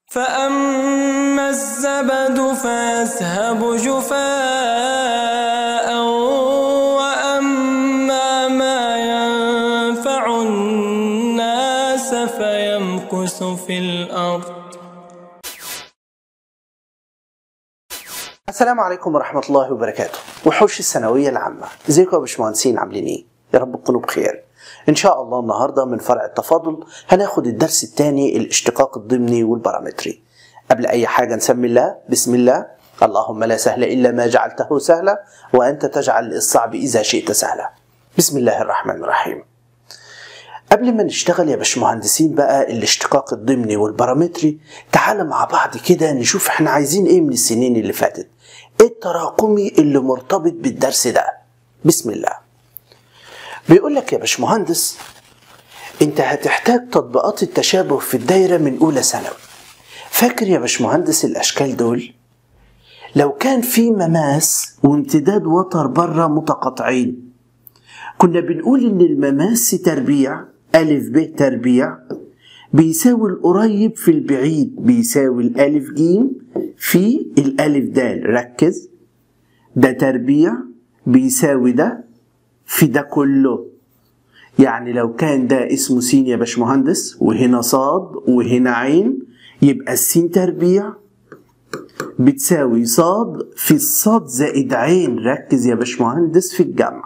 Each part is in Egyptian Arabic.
فأما الزبد فيذهب جفاء وأما ما ينفع الناس فيمكث في الأرض السلام عليكم ورحمة الله وبركاته وحوش الثانوية العامة ازيكم يا باشمهندسين عاملين ايه؟ يا رب تكونوا بخير ان شاء الله النهاردة من فرع التفاضل هناخد الدرس الثاني الاشتقاق الضمني والبارامتري قبل اي حاجة نسمي الله بسم الله اللهم لا سهل الا ما جعلته سهلا وانت تجعل الصعب اذا شئت سهلا بسم الله الرحمن الرحيم قبل ما نشتغل يا باشمهندسين بقى الاشتقاق الضمني والبارامتري تعال مع بعض كده نشوف احنا عايزين ايه من السنين اللي فاتت ايه التراكمي اللي مرتبط بالدرس ده بسم الله بيقول لك يا باشمهندس انت هتحتاج تطبيقات التشابه في الدايرة من اولى ثانوي فاكر يا باشمهندس الاشكال دول لو كان في مماس وامتداد وتر بره متقاطعين كنا بنقول ان المماس تربيع ألف ب تربيع بيساوي القريب في البعيد بيساوي الألف جيم في الألف دال ركز ده تربيع بيساوي ده في ده كله يعني لو كان ده اسمه س يا باشمهندس وهنا صاد وهنا عين يبقى السين تربيع بتساوي صاد في الصاد زائد عين ركز يا باشمهندس في الجمع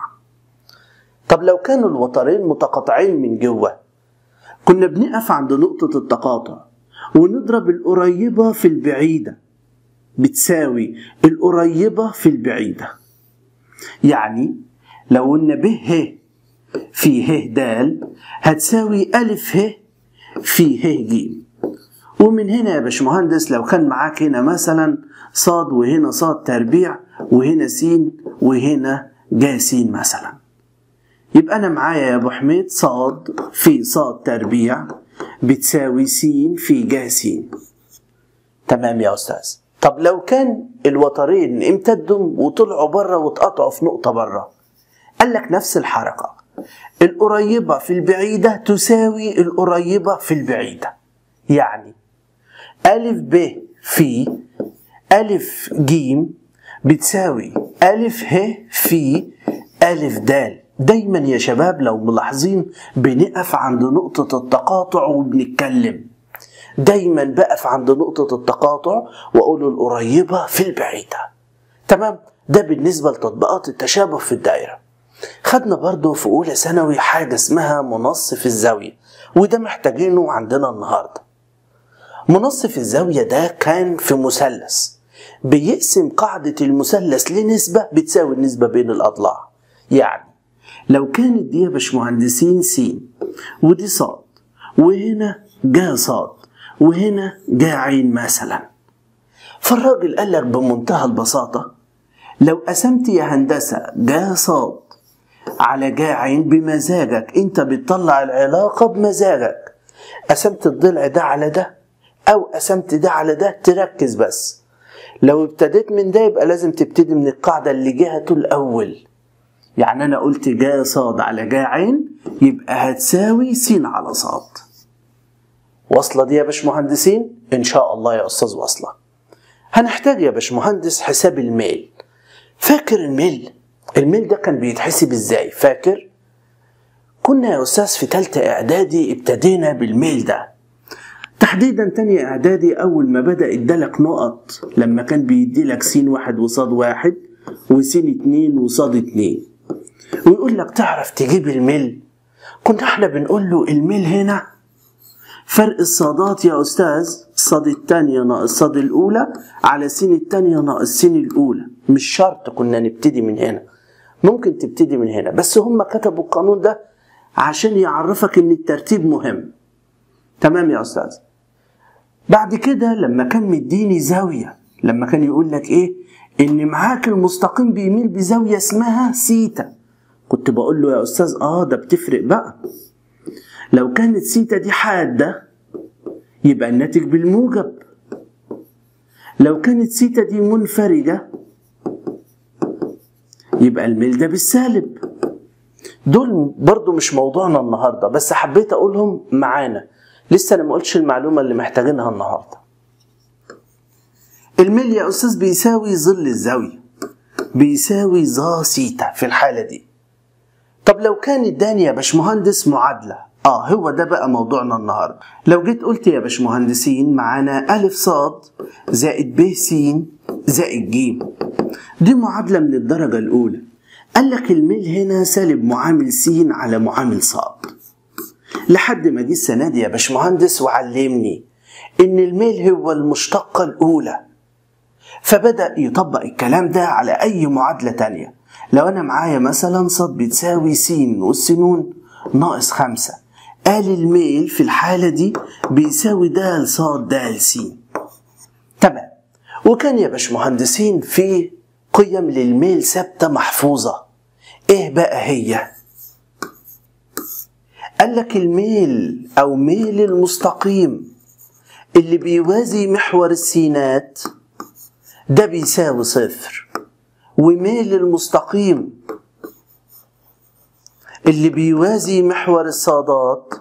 طب لو كانوا الوترين متقاطعين من جوه كنا بنقف عند نقطة التقاطع ونضرب القريبة في البعيدة بتساوي القريبة في البعيدة يعني لو قلنا ب ه في ه د هتساوي ألف ه في ه ج ومن هنا يا باشمهندس لو كان معاك هنا مثلا صاد وهنا صاد تربيع وهنا س وهنا جا س مثلا يبقى أنا معايا يا أبو حميد صاد في صاد تربيع بتساوي س في جا س تمام يا أستاذ طب لو كان الوترين امتدوا وطلعوا بره واتقطعوا في نقطة بره قال لك نفس الحركة القريبة في البعيدة تساوي القريبة في البعيدة يعني ألف ب في ألف ج بتساوي ألف ه في ألف د دايما يا شباب لو ملاحظين بنقف عند نقطة التقاطع وبنتكلم دايما بقف عند نقطة التقاطع وأقول القريبة في البعيدة تمام ده بالنسبة لتطبيقات التشابه في الدائرة خدنا برضو في أولى ثانوي حاجة اسمها منصف الزاوية وده محتاجينه عندنا النهاردة منصف الزاوية ده كان في مثلث بيقسم قاعدة المثلث لنسبة بتساوي النسبة بين الأضلاع يعني لو كانت دي يا باشمهندسين س ودي صاد وهنا جا صاد وهنا جا عين مثلا فالراجل قال لك بمنتهى البساطة لو قسمت يا هندسة جا صاد على جا عين بمزاجك انت بتطلع العلاقة بمزاجك قسمت الضلع ده على ده او قسمت ده على ده تركز بس لو ابتديت من ده يبقى لازم تبتدي من القاعدة اللي جهته الأول يعني أنا قلت جا صاد على جا عين يبقى هتساوي س على صاد واصلة دي يا باشمهندسين إن شاء الله يا أستاذ واصلة هنحتاج يا باشمهندس حساب الميل فاكر الميل الميل ده كان بيتحسب ازاي فاكر كنا يا أستاذ في تالتة إعدادي ابتدينا بالميل ده تحديدا تانية إعدادي أول ما بدأ ادالك نقط لما كان بيديلك س واحد وصاد واحد وس اتنين وصاد اتنين ويقول لك تعرف تجيب الميل كنا احنا بنقول له الميل هنا فرق الصادات يا أستاذ صاد التانية ناقص صاد الأولى على س التانية ناقص س الأولى مش شرط كنا نبتدي من هنا ممكن تبتدي من هنا بس هم كتبوا القانون ده عشان يعرفك ان الترتيب مهم تمام يا أستاذ بعد كده لما كان مديني زاوية لما كان يقول لك ايه ان معاك المستقيم بيميل بزاوية اسمها سيتا كنت بقول له يا استاذ اه ده بتفرق بقى لو كانت سيتا دي حادة يبقى الناتج بالموجب لو كانت سيتا دي منفرجة يبقى الميل ده بالسالب دول برضو مش موضوعنا النهارده بس حبيت اقولهم معانا لسه انا ما قلتش المعلومه اللي محتاجينها النهارده الميل يا أستاذ بيساوي ظل الزاوية بيساوي ظا سيتا في الحالة دي طب لو كان اداني يا باشمهندس معادلة اه هو ده بقى موضوعنا النهارده لو جيت قلت يا باشمهندسين معانا ألف صاد زائد ب س زائد ج دي معادلة من الدرجة الأولى قال لك الميل هنا سالب معامل س على معامل صاد لحد ما جه السنة دي يا باشمهندس وعلمني إن الميل هو المشتقة الأولى فبدأ يطبق الكلام ده على أي معادلة تانية لو أنا معايا مثلا صاد بتساوي س والسنون ناقص خمسة قال الميل في الحالة دي بيساوي د صاد د س تمام وكان يا باشمهندسين في قيم للميل ثابتة محفوظة ايه بقى هي قال لك الميل او ميل المستقيم اللي بيوازي محور السينات ده بيساوي صفر وميل المستقيم اللي بيوازي محور الصادات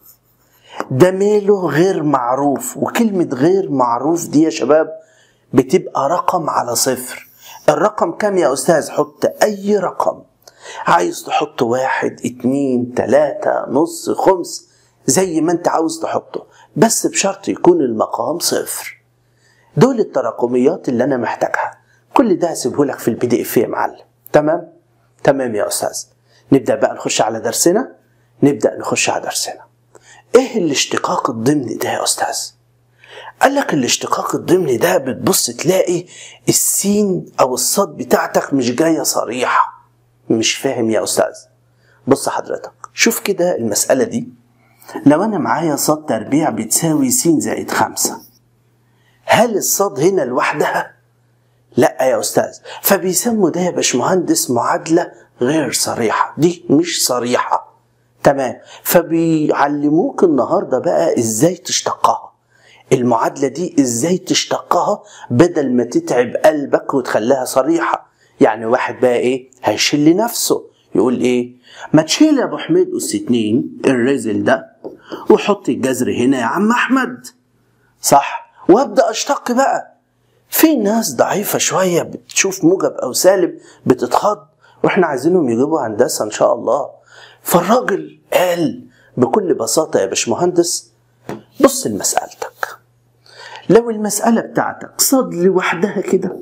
ده ميله غير معروف وكلمة غير معروف دي يا شباب بتبقى رقم على صفر الرقم كام يا أستاذ حط أي رقم عايز تحط واحد اتنين تلاتة نص خمس زي ما انت عاوز تحطه بس بشرط يكون المقام صفر دول التراكميات اللي انا محتاجها كل ده هسيبه لك في البي دي اف يا معلم تمام تمام يا استاذ نبدا بقى نخش على درسنا نبدا نخش على درسنا ايه الاشتقاق الضمني ده يا استاذ قال لك الاشتقاق الضمني ده بتبص تلاقي السين او الصاد بتاعتك مش جايه صريحه مش فاهم يا استاذ بص حضرتك شوف كده المساله دي لو انا معايا صاد تربيع بتساوي س زائد خمسة هل الصاد هنا لوحدها لا يا استاذ فبيسموا ده يا باشمهندس معادله غير صريحه دي مش صريحه تمام فبيعلموك النهارده بقى ازاي تشتقها المعادله دي ازاي تشتقها بدل ما تتعب قلبك وتخليها صريحه يعني واحد بقى ايه هيشيل نفسه يقول ايه ما تشيل يا ابو حميد اس اتنين الرزل ده وحط الجذر هنا يا عم احمد صح وابدا اشتق بقى في ناس ضعيفه شويه بتشوف موجب او سالب بتتخض واحنا عايزينهم يجيبوا هندسه ان شاء الله فالراجل قال بكل بساطه يا باشمهندس بص لمسألتك لو المسألة بتاعتك صاد لوحدها كده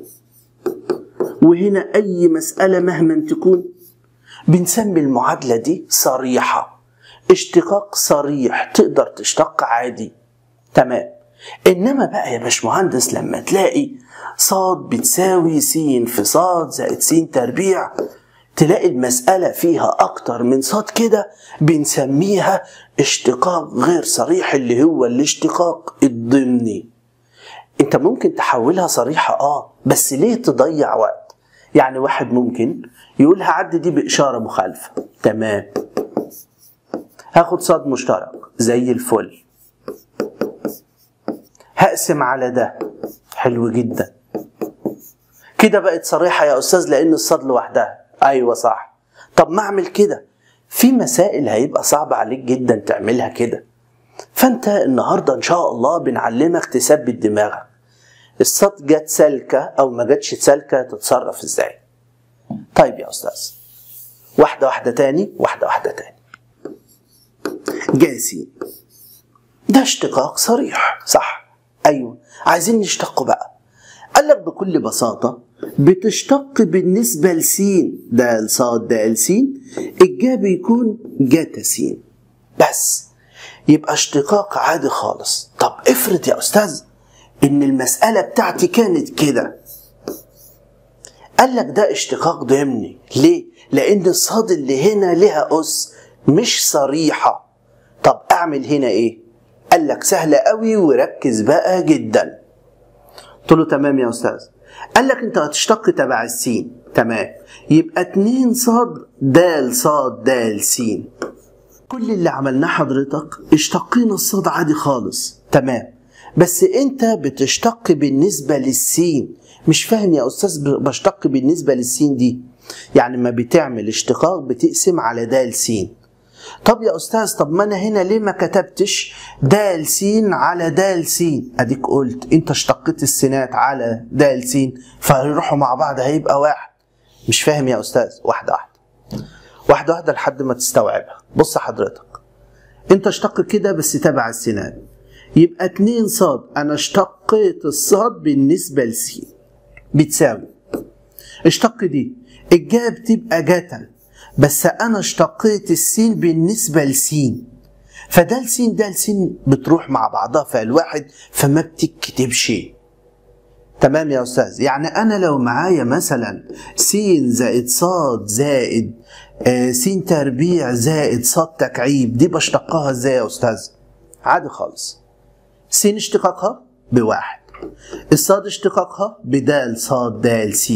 وهنا أي مسألة مهما تكون بنسمي المعادلة دي صريحة اشتقاق صريح تقدر تشتق عادي تمام إنما بقى يا باشمهندس لما تلاقي صاد بتساوي س في صاد زائد س تربيع تلاقي المسألة فيها أكتر من صاد كده بنسميها اشتقاق غير صريح اللي هو الاشتقاق الضمني انت ممكن تحولها صريحة اه بس ليه تضيع وقت يعني واحد ممكن يقول هعدي دي بإشارة مخالفة تمام هاخد صاد مشترك زي الفل هقسم على ده حلو جدا كده بقت صريحة يا أستاذ لأن الصاد لوحدها أيوة صح طب ما أعمل كده في مسائل هيبقى صعب عليك جدا تعملها كده فأنت النهاردة إن شاء الله بنعلمك تثبت دماغك الصاد جت سالكة أو ما جاتش سالكة تتصرف إزاي طيب يا أستاذ واحدة واحدة تاني واحدة واحدة تاني جاسين ده اشتقاق صريح صح أيوة عايزين نشتقه بقى قال لك بكل بساطة بتشتق بالنسبة لسين ده الصاد ده لسين الجا بيكون جاتا سين بس يبقى اشتقاق عادي خالص طب افرض يا أستاذ إن المسألة بتاعتي كانت كده قال لك ده اشتقاق ضمني ليه؟ لأن الصاد اللي هنا لها أس مش صريحة طب أعمل هنا إيه؟ قال لك سهلة قوي وركز بقى جدا قلت له تمام يا أستاذ قال لك أنت هتشتق تبع السين تمام يبقى اتنين صاد دال صاد دال سين كل اللي عملناه حضرتك اشتقينا الصاد عادي خالص تمام بس انت بتشتق بالنسبة للسين مش فاهم يا استاذ بشتق بالنسبة للسين دي يعني ما بتعمل اشتقاق بتقسم على د س طب يا استاذ طب ما انا هنا ليه ما كتبتش د س على د س اديك قلت انت اشتقيت السينات على د س فيروحوا مع بعض هيبقى واحد مش فاهم يا استاذ واحده واحده واحده واحده لحد ما تستوعبها بص حضرتك انت اشتق كده بس تبع السينات يبقى 2 صاد انا اشتقيت الصاد بالنسبه لس بتساوي اشتق دي الجاب تبقى جتا بس انا اشتقيت السين بالنسبه لسين فده لسين ده لسين بتروح مع بعضها فالواحد فما بتتكتبش تمام يا استاذ يعني انا لو معايا مثلا س زائد صاد زائد آه س تربيع زائد صاد تكعيب دي بشتقها ازاي يا استاذ عادي خالص س اشتقاقها بواحد الصاد اشتقاقها بدال صاد دال س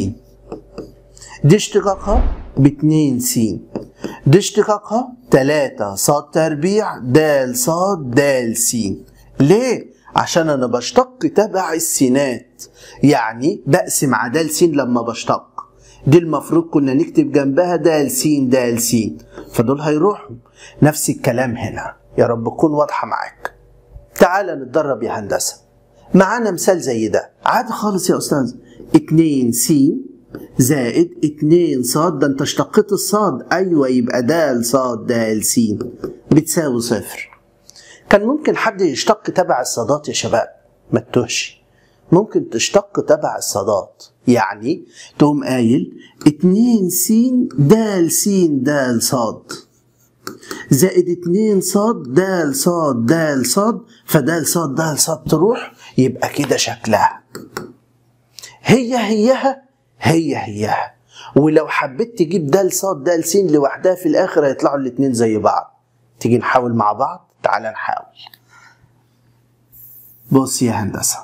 دي اشتقاقها باتنين س دي اشتقاقها تلاتة صاد تربيع دال صاد دال س ليه؟ عشان انا بشتق تبع السينات يعني بقسم على دال س لما بشتق دي المفروض كنا نكتب جنبها دال س دال س فدول هيروحوا نفس الكلام هنا يا رب تكون واضحة معاك تعال نتدرب يا هندسة معانا مثال زي ده عادي خالص يا أستاذ 2 س زائد 2 صاد ده انت اشتقيت الصاد ايوه يبقى د صاد د س بتساوي صفر كان ممكن حد يشتق تبع الصادات يا شباب ما تتوهش ممكن تشتق تبع الصادات يعني تقوم قايل 2 س د س د صاد زائد 2 صاد د صاد د صاد فد صاد د صاد تروح يبقى كده شكلها هي هيها هي هيها ولو حبيت تجيب د صاد د س لوحدها في الاخر هيطلعوا الاتنين زي بعض تيجي نحاول مع بعض تعال نحاول بص يا هندسة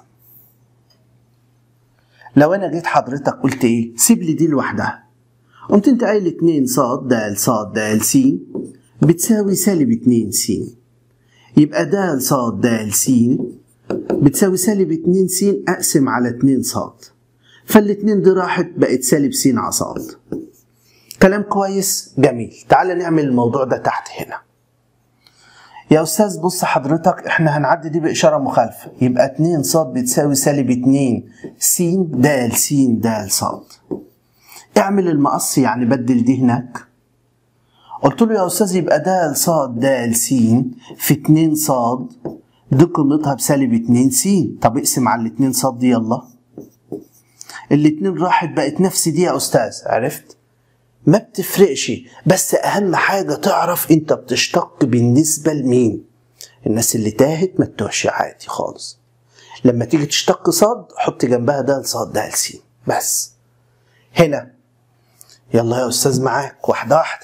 لو انا جيت حضرتك قلت ايه سيب لي دي لوحدها قمت انت قايل 2 صاد د صاد د س بتساوي سالب 2 س يبقى د صاد د س بتساوي سالب 2 س اقسم على 2 صاد فالاتنين دي راحت بقت سالب س على صاد كلام كويس جميل تعال نعمل الموضوع ده تحت هنا يا استاذ بص حضرتك احنا هنعدي دي باشاره مخالفه يبقى 2 ص بتساوي سالب 2 س د س د ص اعمل المقص يعني بدل دي هناك قلت له يا استاذ يبقى د ص د س في 2 ص دي قيمتها بسالب 2 س طب اقسم على ال 2 ص دي يلا الاتنين راحت بقت نفس دي يا استاذ عرفت ما بتفرقش بس اهم حاجة تعرف انت بتشتق بالنسبة لمين الناس اللي تاهت ما تتوهش عادي خالص لما تيجي تشتق صاد حط جنبها د صاد د س بس هنا يلا يا استاذ معاك واحدة واحدة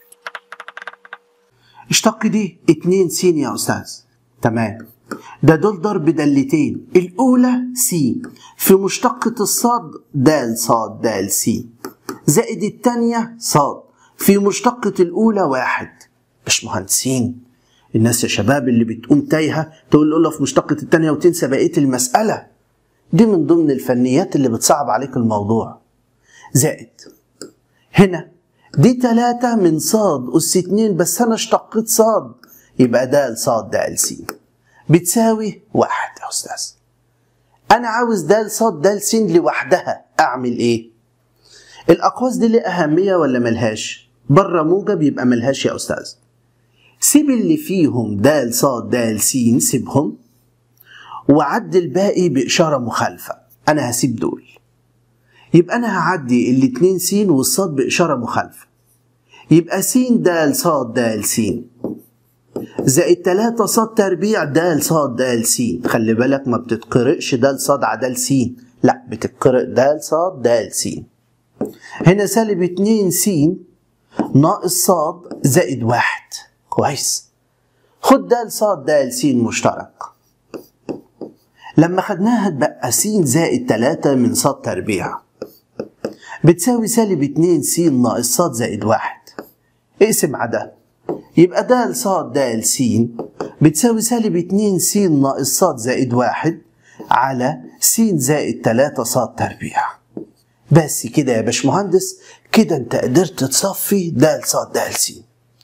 اشتق دي اتنين س يا استاذ تمام ده دول ضرب دالتين الأولى س في مشتقة الصاد د صاد د س زائد التانية صاد في مشتقة الأولى واحد مش مهندسين الناس يا شباب اللي بتقوم تايهة تقول الأولى في مشتقة التانية وتنسى بقية المسألة دي من ضمن الفنيات اللي بتصعب عليك الموضوع زائد هنا دي تلاتة من صاد أس اتنين بس أنا اشتقيت صاد يبقى د صاد د س بتساوي واحد يا أستاذ أنا عاوز د صاد د س لوحدها أعمل إيه؟ الأقواس دي ليه أهمية ولا ملهاش؟ بره موجب يبقى ملهاش يا أستاذ سيب اللي فيهم د صاد د س سيبهم وعد الباقي بإشارة مخالفة أنا هسيب دول يبقى أنا هعدي الاتنين س والصاد بإشارة مخالفة يبقى س د صاد د س زائد 3 صاد تربيع د صاد د س خلي بالك ما بتتقرئش د صاد عدل س لا بتتقرئ د صاد د س هنا سالب 2 س ناقص صاد زائد واحد كويس خد د صاد د س مشترك لما خدناها اتبقى س زائد 3 من صاد تربيع بتساوي سالب 2 س ناقص صاد زائد واحد اقسم على ده يبقى د صاد د س بتساوي سالب 2 س ناقص صاد زائد واحد على س زائد 3 صاد تربيع بس كده يا باشمهندس كده انت قدرت تصفي د صاد د س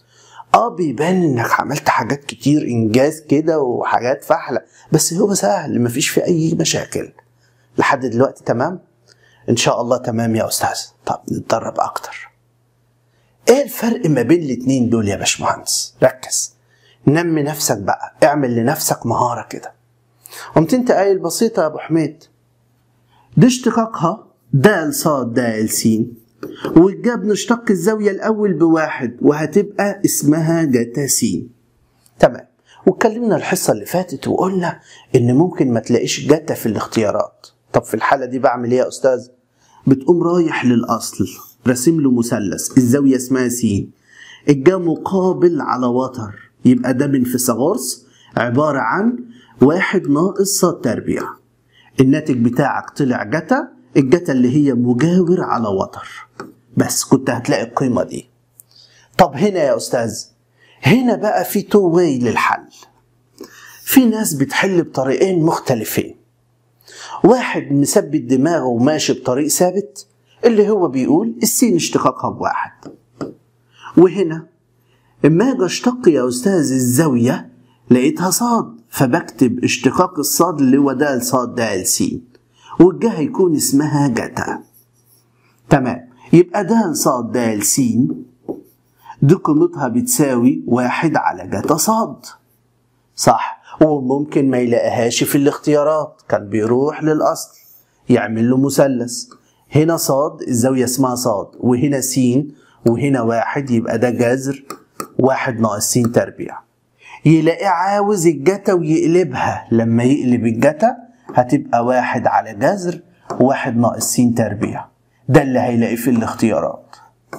اه بيبان انك عملت حاجات كتير انجاز كده وحاجات فحله بس هو سهل مفيش فيه اي مشاكل لحد دلوقتي تمام ان شاء الله تمام يا استاذ طب نتدرب اكتر ايه الفرق ما بين الاتنين دول يا باشمهندس ركز نمي نفسك بقى اعمل لنفسك مهاره كده قمت انت قايل بسيطه يا ابو حميد دي اشتقاقها د ص د س والجاب نشتق الزاوية الأول بواحد وهتبقى اسمها جتا س تمام واتكلمنا الحصة اللي فاتت وقلنا إن ممكن ما تلاقيش جتا في الاختيارات طب في الحالة دي بعمل إيه يا أستاذ؟ بتقوم رايح للأصل راسم له مثلث الزاوية اسمها س الجا مقابل على وتر يبقى ده من فيثاغورس عبارة عن واحد ناقص ص تربيع الناتج بتاعك طلع جتا الجتا اللي هي مجاور على وتر بس كنت هتلاقي القيمة دي طب هنا يا أستاذ هنا بقى في تو واي للحل في ناس بتحل بطريقين مختلفين واحد مثبت دماغه وماشي بطريق ثابت اللي هو بيقول السين اشتقاقها بواحد وهنا اما اجي اشتق يا استاذ الزاويه لقيتها صاد فبكتب اشتقاق الصاد اللي هو د صاد د س والجا هيكون اسمها جتا تمام يبقى د صاد د س دي قيمتها بتساوي واحد على جتا صاد صح وممكن ما يلاقيهاش في الاختيارات كان بيروح للأصل يعمل له مثلث هنا صاد الزاوية اسمها صاد وهنا س وهنا واحد يبقى ده جذر واحد ناقص س تربيع يلاقي عاوز الجتا ويقلبها لما يقلب الجتا هتبقى واحد على جذر واحد ناقص س تربيع ده اللي هيلاقيه في الاختيارات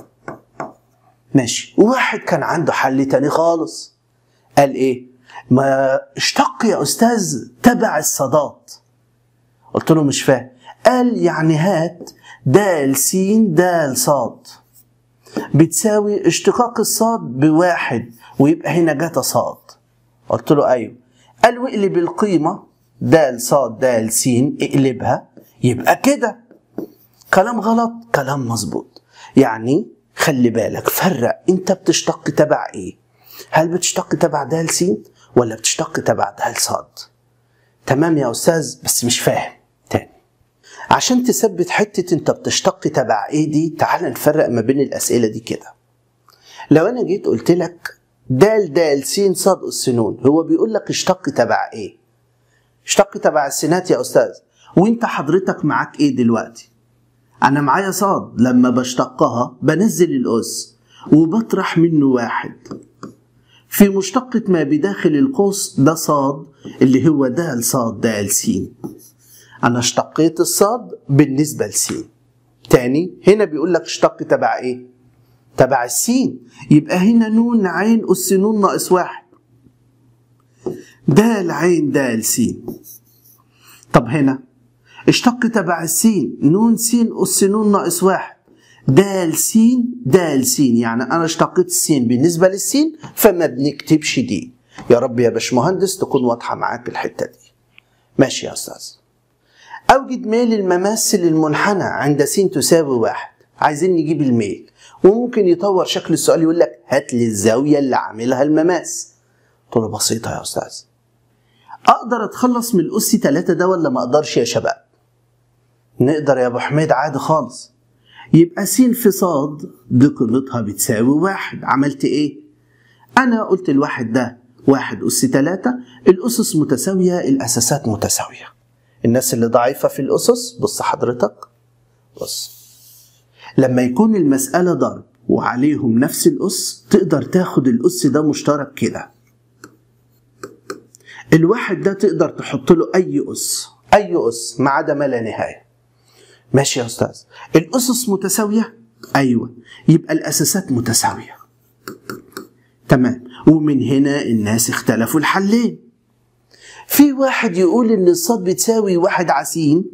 ماشي واحد كان عنده حل تاني خالص قال ايه ما اشتق يا استاذ تبع الصادات قلت له مش فاهم قال يعني هات د س د صاد بتساوي اشتقاق الصاد بواحد ويبقى هنا جتا صاد قلت له ايوه قال واقلب القيمه د صاد د س اقلبها يبقى كده كلام غلط كلام مظبوط يعني خلي بالك فرق انت بتشتق تبع ايه هل بتشتق تبع د س ولا بتشتق تبع د صاد تمام يا استاذ بس مش فاهم تاني عشان تثبت حتة انت بتشتق تبع ايه دي تعال نفرق ما بين الاسئلة دي كده لو انا جيت قلت لك د د س صاد السنون هو بيقول لك اشتق تبع ايه اشتق تبع السينات يا استاذ وانت حضرتك معاك ايه دلوقتي انا معايا صاد لما بشتقها بنزل الاس وبطرح منه واحد في مشتقة ما بداخل القوس ده صاد اللي هو د صاد د س انا اشتقيت الصاد بالنسبة لسين تاني هنا بيقول لك اشتق تبع ايه تبع السين يبقى هنا نون عين اس نون ناقص واحد د عين د س طب هنا اشتق تبع السين نون س اس نون ناقص واحد د س د س يعني انا اشتقيت السين بالنسبه للسين فما بنكتبش دي يا رب يا باشمهندس تكون واضحه معاك الحته دي ماشي يا استاذ اوجد ميل المماثل المنحنى عند س تساوي واحد عايزين نجيب الميل وممكن يطور شكل السؤال يقول لك هات لي الزاويه اللي عاملها المماس قلت له بسيطه يا استاذ اقدر اتخلص من الاس 3 ده ولا ما اقدرش يا شباب نقدر يا ابو حميد عادي خالص يبقى س في صاد دي قيمتها بتساوي واحد عملت ايه انا قلت الواحد ده واحد اس تلاتة الاسس متساوية الاساسات متساوية الناس اللي ضعيفة في الاسس بص حضرتك بص لما يكون المسألة ضرب وعليهم نفس الأس تقدر تاخد الأس ده مشترك كده الواحد ده تقدر تحط له أي أس أي أس ما عدا ما لا نهاية ماشي يا أستاذ الأسس متساوية أيوة يبقى الأساسات متساوية تمام ومن هنا الناس اختلفوا الحلين في واحد يقول ان الصاد بتساوي واحد عسين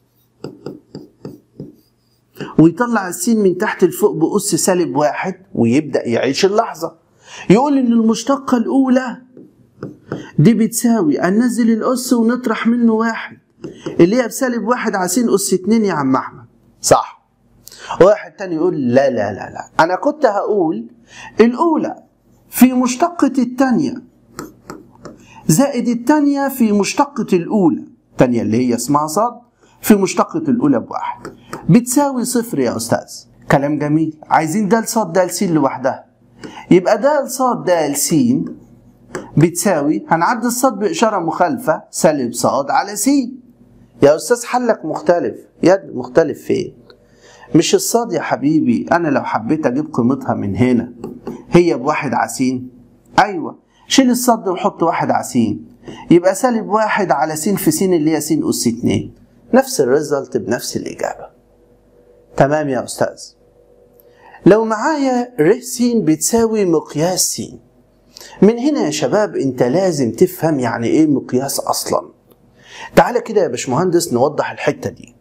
ويطلع السين من تحت لفوق بأس سالب واحد ويبدأ يعيش اللحظة يقول إن المشتقة الأولى دي بتساوي أنزل الأس ونطرح منه واحد اللي هي بسالب واحد على س أس اتنين يا عم أحمد صح واحد تاني يقول لا لا لا لا أنا كنت هقول الأولى في مشتقة التانية زائد التانية في مشتقة الأولى التانية اللي هي اسمها صاد في مشتقة الأولى بواحد بتساوي صفر يا أستاذ كلام جميل عايزين د صاد د س لوحدها يبقى د صاد د س بتساوي هنعدي الصاد بإشارة مخالفة سالب صاد على س يا أستاذ حلك مختلف يد مختلف فين مش الصاد يا حبيبي أنا لو حبيت أجيب قيمتها من هنا هي بواحد عسين أيوة شيل الصاد وحط واحد عسين يبقى سالب واحد على س في س اللي هي س أس اتنين نفس الريزلت بنفس الإجابة تمام يا أستاذ لو معايا ر س بتساوي مقياس س من هنا يا شباب انت لازم تفهم يعني ايه مقياس اصلا تعالى كده يا باشمهندس نوضح الحته دي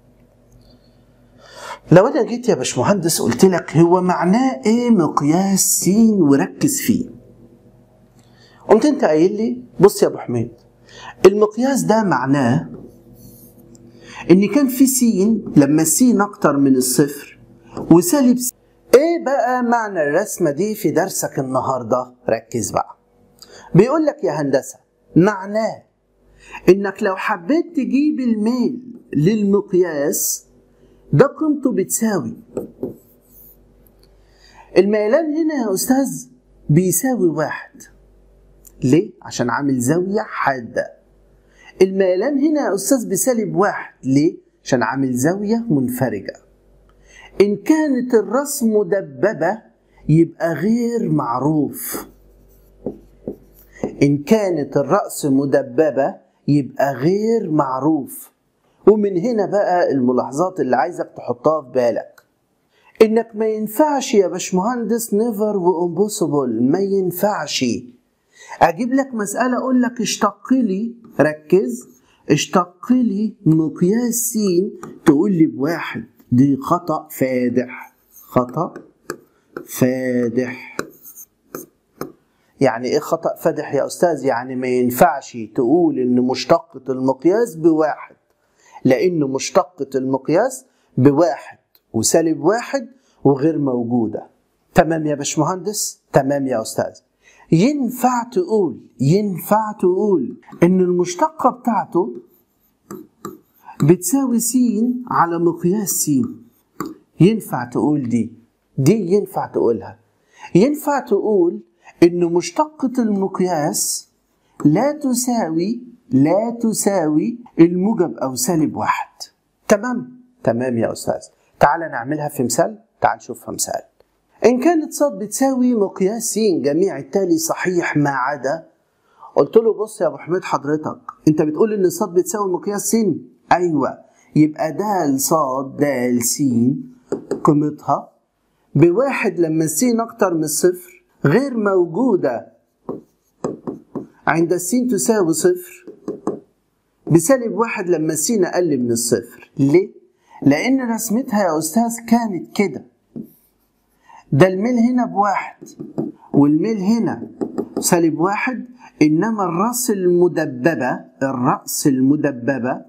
لو انا جيت يا باشمهندس قلت لك هو معناه ايه مقياس س وركز فيه قمت انت قايل لي بص يا ابو حميد المقياس ده معناه ان كان في س لما السين اكتر من الصفر وسالب س ايه بقى معنى الرسمه دي في درسك النهارده ركز بقى بيقول لك يا هندسه معناه انك لو حبيت تجيب الميل للمقياس ده قيمته بتساوي الميلان هنا يا استاذ بيساوي واحد ليه عشان عامل زاويه حاده الميلان هنا يا استاذ بسالب واحد ليه عشان عامل زاويه منفرجه ان كانت الراس مدببه يبقى غير معروف إن كانت الرأس مدببة يبقى غير معروف ومن هنا بقى الملاحظات اللي عايزك تحطها في بالك إنك ما ينفعش يا باشمهندس نيفر وامبوسيبل ما ينفعش أجيب لك مسألة أقول لك اشتق لي ركز اشتق لي مقياس س تقول لي بواحد دي خطأ فادح خطأ فادح يعني ايه خطأ فادح يا استاذ يعني ما ينفعش تقول ان مشتقة المقياس بواحد لان مشتقة المقياس بواحد وسالب واحد وغير موجودة تمام يا باشمهندس تمام يا استاذ ينفع تقول ينفع تقول ان المشتقة بتاعته بتساوي س على مقياس س ينفع تقول دي دي ينفع تقولها ينفع تقول ان مشتقة المقياس لا تساوي لا تساوي الموجب او سالب واحد تمام تمام يا استاذ تعال نعملها في مثال تعال نشوفها مثال ان كانت صاد بتساوي مقياس س جميع التالي صحيح ما عدا قلت له بص يا ابو حميد حضرتك انت بتقول ان صاد بتساوي مقياس س ايوه يبقى د صاد د س قيمتها بواحد لما السين اكتر من الصفر غير موجودة عند السين تساوي صفر بسالب واحد لما السين أقل من الصفر ليه؟ لأن رسمتها يا أستاذ كانت كده ده الميل هنا بواحد والميل هنا سالب واحد إنما الرأس المدببة الرأس المدببة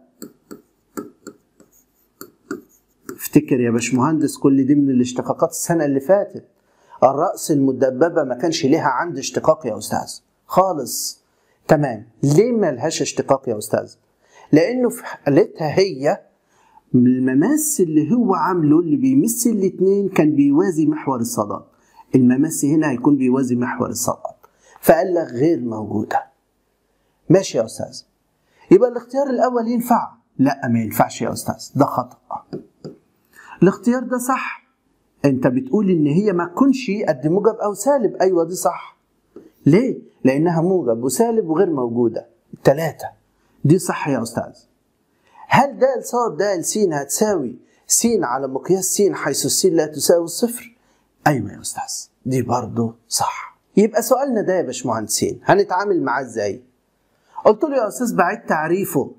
افتكر يا باشمهندس كل دي من الاشتقاقات السنة اللي فاتت الرأس المدببة ما كانش ليها عند اشتقاق يا أستاذ خالص تمام ليه ما لهاش اشتقاق يا أستاذ لأنه في حالتها هي المماس اللي هو عامله اللي بيمس الاتنين كان بيوازي محور الصدى المماس هنا هيكون بيوازي محور الصدى فقال لك غير موجودة ماشي يا أستاذ يبقى الاختيار الأول ينفع لا ما ينفعش يا أستاذ ده خطأ الاختيار ده صح انت بتقول ان هي ما تكونش قد موجب او سالب ايوه دي صح ليه لانها موجب وسالب وغير موجوده الثلاثه دي صح يا استاذ هل د ص د س هتساوي س على مقياس س حيث الس لا تساوي الصفر ايوه يا استاذ دي برضه صح يبقى سؤالنا ده يا باشمهندسين هنتعامل معاه ازاي قلت له يا استاذ بعيد تعريفه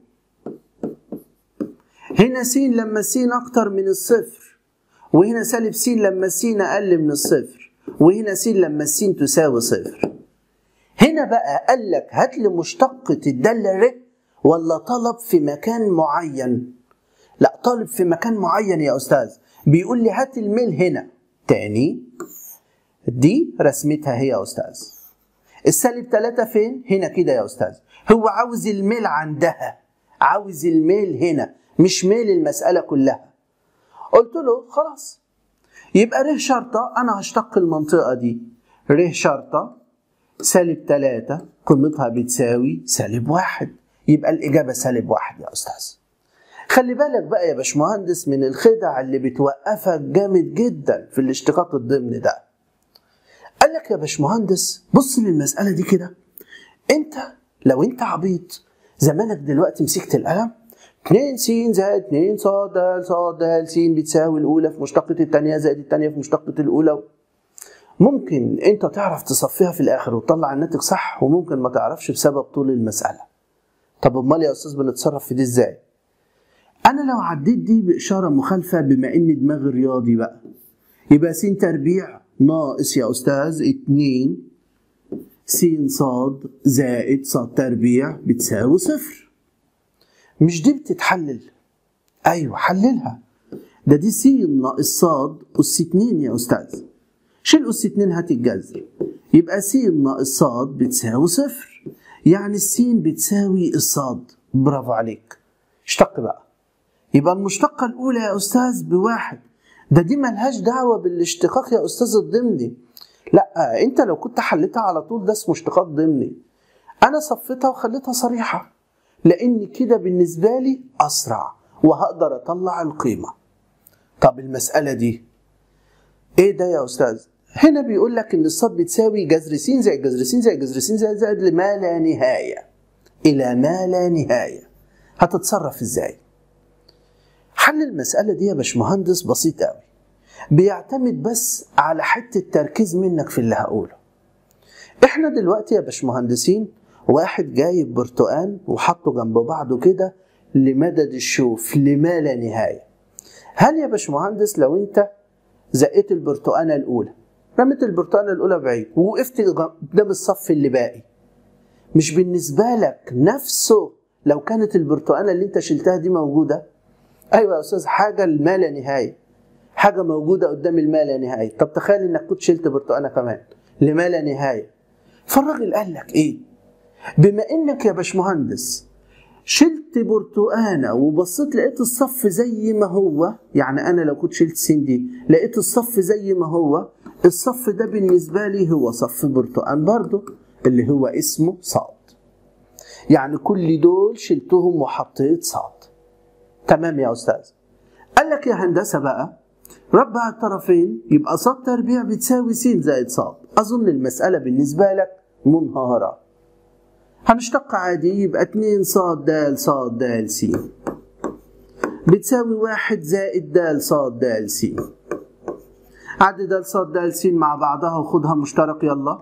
هنا س لما س اكتر من الصفر وهنا سالب س لما س اقل من الصفر وهنا س لما س تساوي صفر هنا بقى قال لك هات لي مشتقة الدالة ر ولا طلب في مكان معين لا طالب في مكان معين يا استاذ بيقول لي هات الميل هنا تاني دي رسمتها هي يا استاذ السالب 3 فين هنا كده يا استاذ هو عاوز الميل عندها عاوز الميل هنا مش ميل المساله كلها قلت له خلاص يبقى ر شرطه انا هشتق المنطقه دي ر شرطه سالب 3 قيمتها بتساوي سالب واحد يبقى الإجابة سالب واحد يا أستاذ خلي بالك بقى يا باشمهندس من الخدع اللي بتوقفك جامد جدا في الاشتقاق الضمني ده قال لك يا باشمهندس بص للمسألة دي كده انت لو انت عبيط زمانك دلوقتي مسكت القلم 2 س زائد 2 ص د ص د س بتساوي الأولى في مشتقة الثانية زائد الثانية في مشتقة الأولى ممكن انت تعرف تصفيها في الاخر وتطلع الناتج صح وممكن ما تعرفش بسبب طول المساله طب امال يا استاذ بنتصرف في دي ازاي انا لو عديت دي باشاره مخالفه بما ان دماغي رياضي بقى يبقى س تربيع ناقص يا استاذ 2 س ص زائد ص تربيع بتساوي صفر مش دي بتتحلل ايوه حللها ده دي س ناقص ص اس 2 يا استاذ شيل أس 2 هات الجذر يبقى س ناقص ص بتساوي صفر يعني السين بتساوي الصاد برافو عليك اشتق بقى يبقى المشتقة الأولى يا أستاذ بواحد ده دي ملهاش دعوة بالاشتقاق يا أستاذ الضمني لا أنت لو كنت حلتها على طول ده اسمه اشتقاق ضمني أنا صفيتها وخليتها صريحة لأن كده بالنسبة لي أسرع وهقدر أطلع القيمة طب المسألة دي إيه ده يا أستاذ؟ هنا بيقول لك ان الصاد بتساوي جذر س زائد جذر س زائد جذر س زائد زائد لما لا نهايه الى ما لا نهايه هتتصرف ازاي حل المساله دي يا باشمهندس بسيط قوي بيعتمد بس على حته تركيز منك في اللي هقوله احنا دلوقتي يا باشمهندسين واحد جايب برتقان وحطه جنب بعضه كده لمدد الشوف لما لا نهايه هل يا باشمهندس لو انت زقيت البرتقانه الاولى رميت البرتقانة الأولى بعيد ووقفت قدام الصف اللي باقي مش بالنسبة لك نفسه لو كانت البرتقانة اللي انت شلتها دي موجودة أيوة يا أستاذ حاجة ما لا نهاية حاجة موجودة قدام الما لا نهاية طب تخيل إنك كنت شلت برتقانة كمان لما لا نهاية فالراجل قال لك إيه بما إنك يا باشمهندس شلت برتقانه وبصيت لقيت الصف زي ما هو يعني انا لو كنت شلت سين دي لقيت الصف زي ما هو الصف ده بالنسبه لي هو صف برتقان برضه اللي هو اسمه صاد يعني كل دول شلتهم وحطيت صاد تمام يا استاذ قال لك يا هندسه بقى ربع الطرفين يبقى صاد تربيع بتساوي س زائد صاد اظن المساله بالنسبه لك منهاره هنشتق عادي يبقى 2 صاد د صاد د س بتساوي واحد زائد د صاد د س عد د صاد د س مع بعضها وخدها مشترك يلا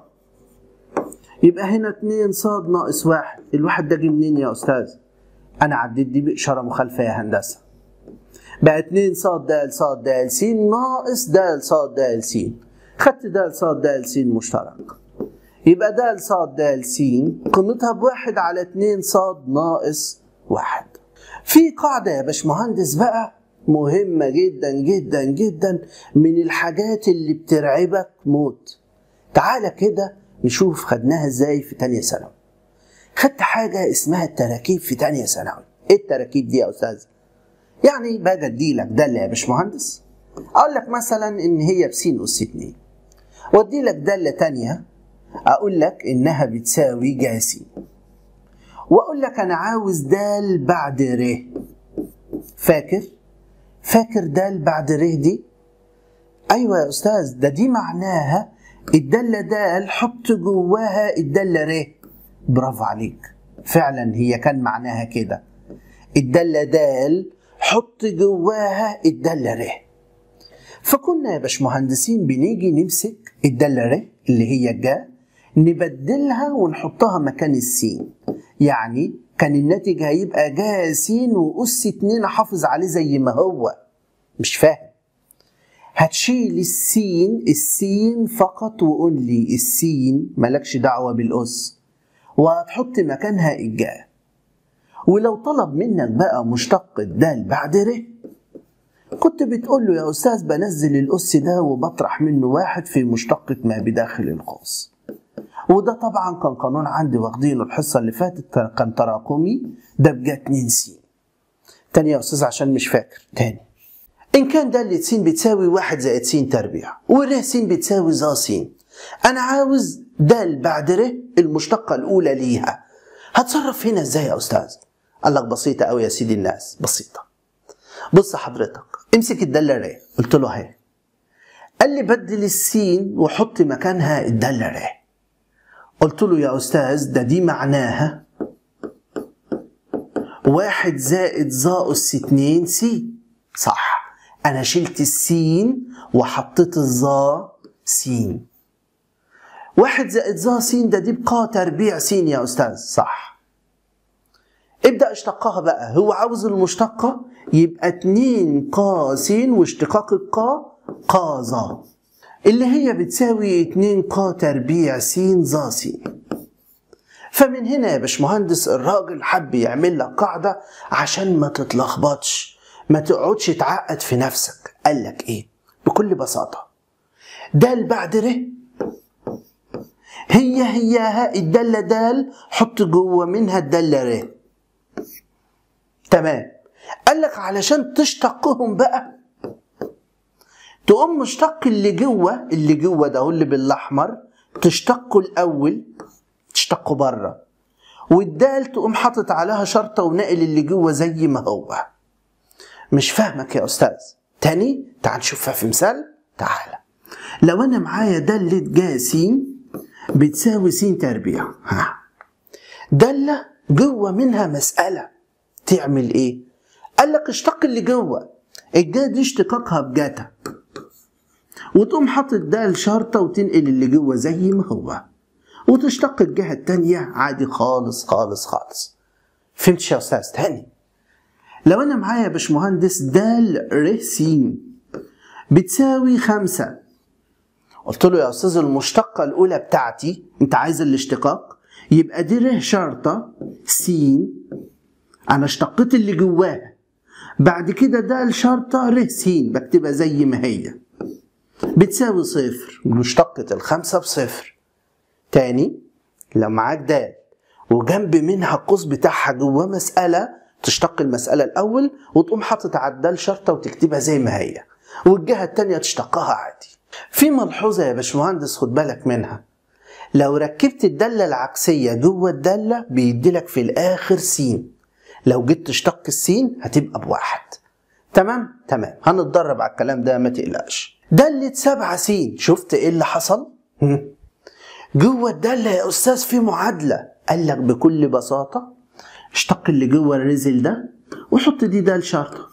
يبقى هنا 2 صاد ناقص واحد الواحد ده جه منين يا استاذ انا عديت دي باشاره مخالفه يا هندسه بقى 2 صاد د صاد د س ناقص د صاد د س خدت د صاد د س مشترك يبقى د صاد د س قيمتها بواحد على 2 صاد ناقص واحد في قاعدة يا باشمهندس بقى مهمة جدا جدا جدا من الحاجات اللي بترعبك موت تعالى كده نشوف خدناها ازاي في تانية ثانوي خدت حاجة اسمها التراكيب في تانية ثانوي ايه التراكيب دي يا استاذ يعني باجي اديلك دالة يا باشمهندس اقول لك مثلا ان هي بسين اس 2 وادي لك دالة تانية اقول لك انها بتساوي جاسين واقول لك انا عاوز دال بعد ر فاكر فاكر دال بعد ر دي ايوه يا استاذ ده دي معناها الداله دال حط جواها الداله ر برافو عليك فعلا هي كان معناها كده الداله دال حط جواها الداله ر فكنا يا باشمهندسين بنيجي نمسك الداله ر اللي هي الجا نبدلها ونحطها مكان السين يعني كان الناتج هيبقى جا س وأس 2 أحافظ عليه زي ما هو مش فاهم هتشيل السين السين فقط وقول لي السين مالكش دعوة بالأس وهتحط مكانها الجا ولو طلب منك بقى مشتق الدال بعد ر كنت بتقول له يا أستاذ بنزل الأس ده وبطرح منه واحد في مشتقة ما بداخل القوس وده طبعا كان قانون عندي واخدينه الحصة اللي فاتت كان تراكمي ده بقى 2 س تاني يا أستاذ عشان مش فاكر تاني إن كان دالة س بتساوي واحد زائد س تربيع ور س بتساوي ظا س أنا عاوز دال بعد ر المشتقة الأولى ليها هتصرف هنا إزاي يا أستاذ؟ قال لك بسيطة أوي يا سيدي الناس بسيطة بص حضرتك امسك الدالة ر قلت له اهي قال لي بدل السين وحط مكانها الدالة ر قلت له يا أستاذ ده دي معناها واحد زائد ظا أس اتنين س صح أنا شلت السين وحطيت الظا س واحد زائد ظا س ده دي بقى تربيع س يا أستاذ صح ابدأ اشتقها بقى هو عاوز المشتقة يبقى 2 ق س واشتقاق القا ق ظا اللي هي بتساوي 2 ق تربيع س ظا س فمن هنا يا باشمهندس الراجل حب يعمل لك قاعدة عشان ما تتلخبطش ما تقعدش تعقد في نفسك قال لك ايه بكل بساطة دال بعد ر هي هياها الدالة دال حط جوه منها الدالة ر تمام قال لك علشان تشتقهم بقى تقوم مشتق اللي جوه اللي جوه ده هو اللي بالاحمر تشتقه الاول تشتقه بره والدال تقوم حاطط عليها شرطه ونقل اللي جوه زي ما هو مش فاهمك يا استاذ تاني تعال نشوفها في مثال تعالى لو انا معايا دالة جا س بتساوي س تربيع ها دالة جوه منها مسألة تعمل ايه قال لك اشتق اللي جوه الجا دي اشتقاقها بجاتا وتقوم حاطط دال شرطة وتنقل اللي جوه زي ما هو وتشتق الجهة التانية عادي خالص خالص خالص فهمتش يا أستاذ تاني لو أنا معايا يا باشمهندس دال ر س بتساوي خمسة قلت له يا أستاذ المشتقة الأولى بتاعتي أنت عايز الاشتقاق يبقى دي ر شرطة س أنا اشتقيت اللي جواها بعد كده دال شرطة ر س بكتبها زي ما هي بتساوي صفر مشتقة الخمسة بصفر تاني لو معاك دال وجنب منها القوس بتاعها جواه مسألة تشتق المسألة الأول وتقوم حاطط على الدال شرطة وتكتبها زي ما هي والجهة التانية تشتقها عادي في ملحوظة يا باشمهندس خد بالك منها لو ركبت الدالة العكسية جوه الدالة بيديلك في الآخر س لو جيت تشتق السين هتبقى بواحد تمام تمام هنتدرب على الكلام ده ما تقلقش دالة سبعة س شفت ايه اللي حصل جوه الدالة يا أستاذ في معادلة قال لك بكل بساطة اشتق اللي جوه الرزل ده وحط دي دال شرطة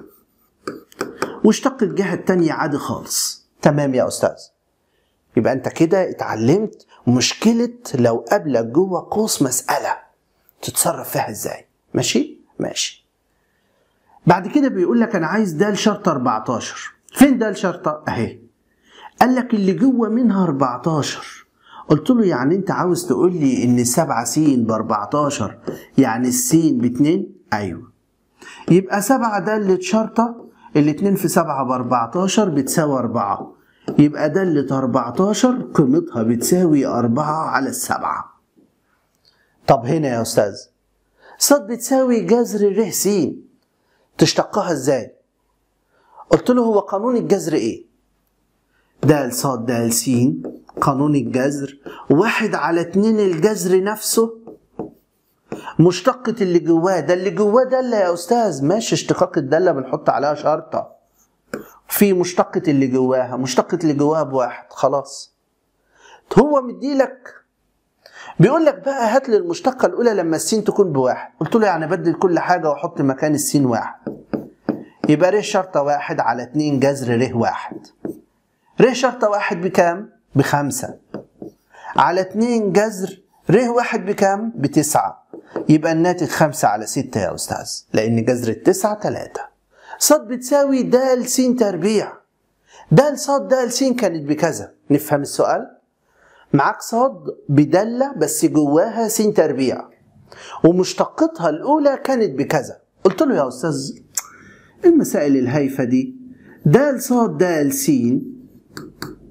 واشتق الجهة التانية عادي خالص تمام يا أستاذ يبقى أنت كده اتعلمت مشكلة لو قابلك جوه قوس مسألة تتصرف فيها ازاي ماشي ماشي بعد كده بيقول لك انا عايز دال شرطه 14 فين دال شرطه اهي قال لك اللي جوه منها 14 قلت له يعني انت عاوز تقول لي ان 7 س ب 14 يعني السين ب 2 ايوه يبقى 7 دالة شرطه الاتنين في 7 ب 14 بتساوي 4 يبقى دالة 14 قيمتها بتساوي 4 على السبعة طب هنا يا أستاذ صاد بتساوي جذر ر س تشتقها ازاي؟ قلت له هو قانون الجذر ايه؟ د صاد د س قانون الجذر واحد على اتنين الجذر نفسه مشتقة اللي جواه ده اللي جواه دالة يا أستاذ ماشي اشتقاق الدالة بنحط عليها شرطة في مشتقة اللي جواها مشتقة اللي جواها بواحد خلاص هو مديلك بيقول لك بقى هات لي المشتقة الأولى لما السين تكون بواحد قلت له يعني بدل كل حاجة وأحط مكان السين واحد يبقى ر شرطة واحد على اتنين جذر ر واحد ر شرطة واحد بكام؟ بخمسة على اتنين جذر ر واحد بكام؟ بتسعة يبقى الناتج خمسة على ستة يا أستاذ لأن جذر التسعة تلاتة صاد بتساوي د س تربيع د صاد د س كانت بكذا نفهم السؤال؟ معاك صاد بدالة بس جواها س تربيع ومشتقتها الأولى كانت بكذا قلت له يا أستاذ المسائل الهايفة دي د صاد د س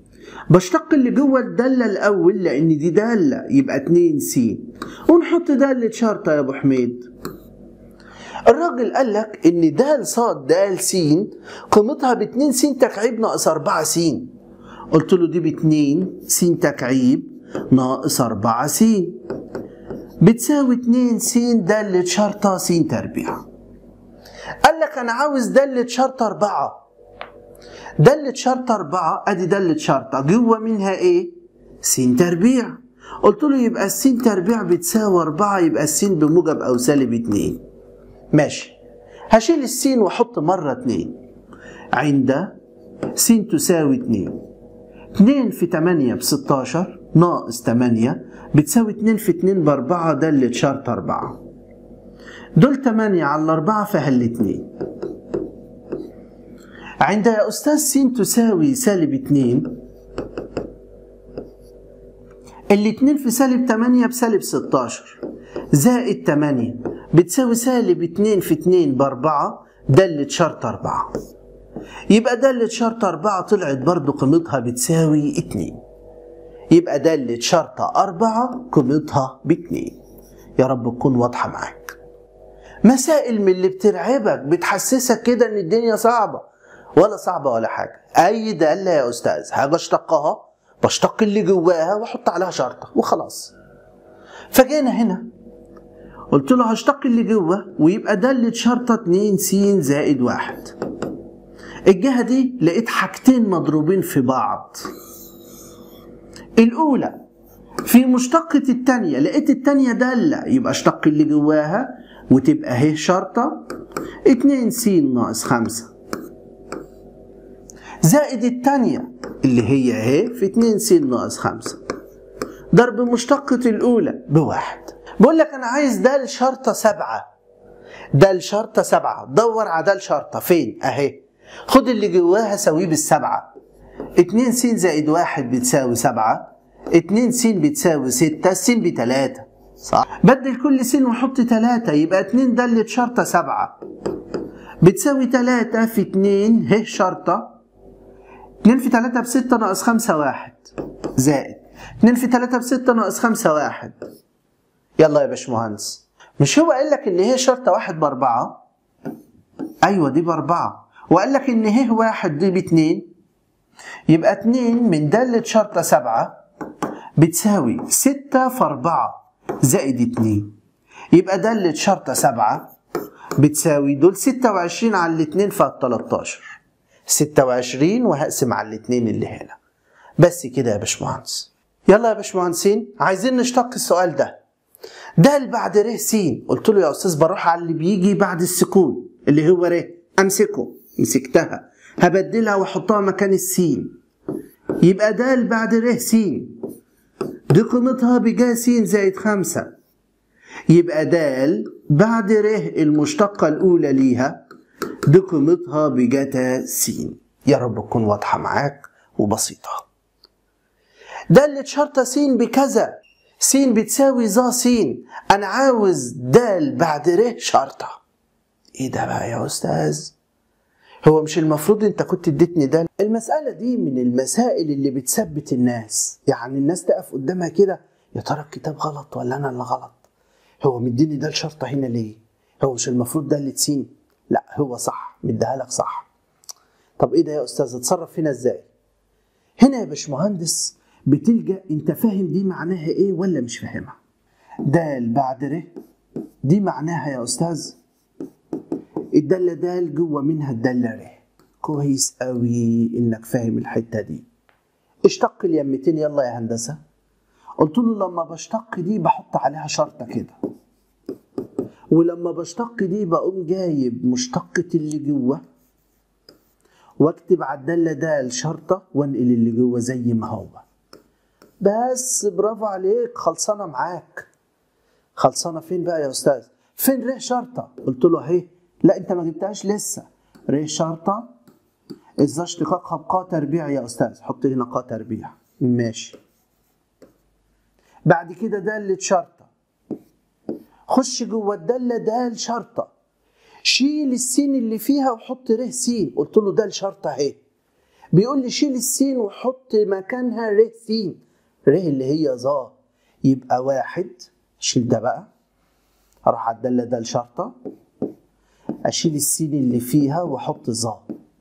بشتق اللي جوه الدالة الأول لأن دي دالة يبقى 2 س ونحط دالة شرطة يا أبو حميد الراجل قال لك إن د ص د س قيمتها ب 2 س تكعيب ناقص 4 س قلت له دي ب 2 س تكعيب ناقص 4 س بتساوي 2 س دالة شرطة س تربيع قال لك أنا عاوز دالة شرطة 4 دالة شرطة أربعة أدي دالة شرطة جوه منها إيه؟ س تربيع قلت له يبقى الس تربيع بتساوي أربعة يبقى الس بموجب أو سالب اتنين ماشي هشيل السين وأحط مرة اتنين عند س تساوي اتنين اتنين في تمانية بستاشر ناقص تمانية بتساوي اتنين في اتنين بأربعة دالة شرطة أربعة دول تمانية على أربعة فهل اتنين عند يا أستاذ س تساوي سالب 2 الاتنين في سالب 8 بسالب 16 زائد 8 بتساوي سالب 2 في 2 بأربعة دالة شرط 4 يبقى دالة شرط 4 طلعت برضو قيمتها بتساوي 2 يبقى دالة شرط 4 قيمتها ب 2 يا رب تكون واضحة معاك مسائل من اللي بترعبك بتحسسك كده ان الدنيا صعبه ولا صعبة ولا حاجة أي دالة يا أستاذ حاجة اشتقها بشتق اللي جواها وأحط عليها شرطة وخلاص فجينا هنا قلت له هشتق اللي جوه ويبقى دالة شرطة 2 س زائد واحد الجهة دي لقيت حاجتين مضروبين في بعض الأولى في مشتقة التانية لقيت التانية دالة يبقى اشتق اللي جواها وتبقى اهي شرطة 2 س ناقص 5 زائد التانية اللي هي اهي في 2 س ناقص 5 ضرب مشتقة الأولى بواحد بقول لك أنا عايز دال شرطة سبعة دال شرطة سبعة دور على دال شرطة فين أهي خد اللي جواها سويه بالسبعة 2 س زائد واحد بتساوي سبعة 2 س بتساوي 6 س بتلاتة صح بدل كل س وحط تلاتة يبقى 2 دالة شرطة سبعة بتساوي تلاتة في 2 ه شرطة 2 في 3 ب 6 ناقص 5 1 زائد 2 في 3 ب 6 ناقص 5 1 يلا يا باشمهندس مش هو قال لك ان هي شرطه واحد باربعه ايوه دي باربعه وقال لك ان هي واحد دي باتنين يبقى اتنين من دالة شرطة سبعة بتساوي ستة في أربعة زائد اتنين يبقى دالة شرطة سبعة بتساوي دول ستة وعشرين على الاتنين فالتلاتاشر ستة وعشرين وهقسم على الاتنين اللي هنا بس كده يا باشمهندس يلا يا باشمهندسين عايزين نشتق السؤال ده ده بعد ر س قلت له يا استاذ بروح على اللي بيجي بعد السكون اللي هو ر امسكه مسكتها هبدلها واحطها مكان السين يبقى د بعد ر س دي قيمتها بجا س زائد خمسة يبقى د بعد ر المشتقة الأولى ليها دي قيمتها بجتا س يا رب تكون واضحة معاك وبسيطة دالة شرطة س بكذا س بتساوي ظا س أنا عاوز د بعد ر شرطة إيه ده بقى يا أستاذ؟ هو مش المفروض أنت كنت اديتني ده؟ المسألة دي من المسائل اللي بتثبت الناس يعني الناس تقف قدامها كده يا ترى الكتاب غلط ولا أنا اللي غلط؟ هو مديني ده الشرطة هنا ليه؟ هو مش المفروض ده اللي تسين؟ لا هو صح مديها لك صح طب ايه ده يا استاذ اتصرف هنا ازاي هنا يا باشمهندس بتلجا انت فاهم دي معناها ايه ولا مش فاهمها دال بعد ر دي معناها يا استاذ الداله دال جوه منها الداله ر كويس قوي انك فاهم الحته دي اشتق اليمتين يلا يا هندسه قلت له لما بشتق دي بحط عليها شرطه كده ولما بشتق دي بقوم جايب مشتقة اللي جوه واكتب على الدالة ده الشرطة وانقل اللي جوه زي ما هو بس برافو عليك خلصانة معاك خلصانة فين بقى يا أستاذ فين ر شرطة قلت له اهي لا انت ما جبتهاش لسه ر شرطة ازاي اشتقاقها بقا تربيع يا أستاذ حط هنا قا تربيع ماشي بعد كده دالة شرطة خش جوه الدالة دال شرطة شيل السين اللي فيها وحط ر س قلت له دال شرطة اهي بيقول لي شيل السين وحط مكانها ر س ر اللي هي ظا يبقى واحد شيل ده بقى اروح على الداله ده الشرطه اشيل السين اللي فيها واحط ظا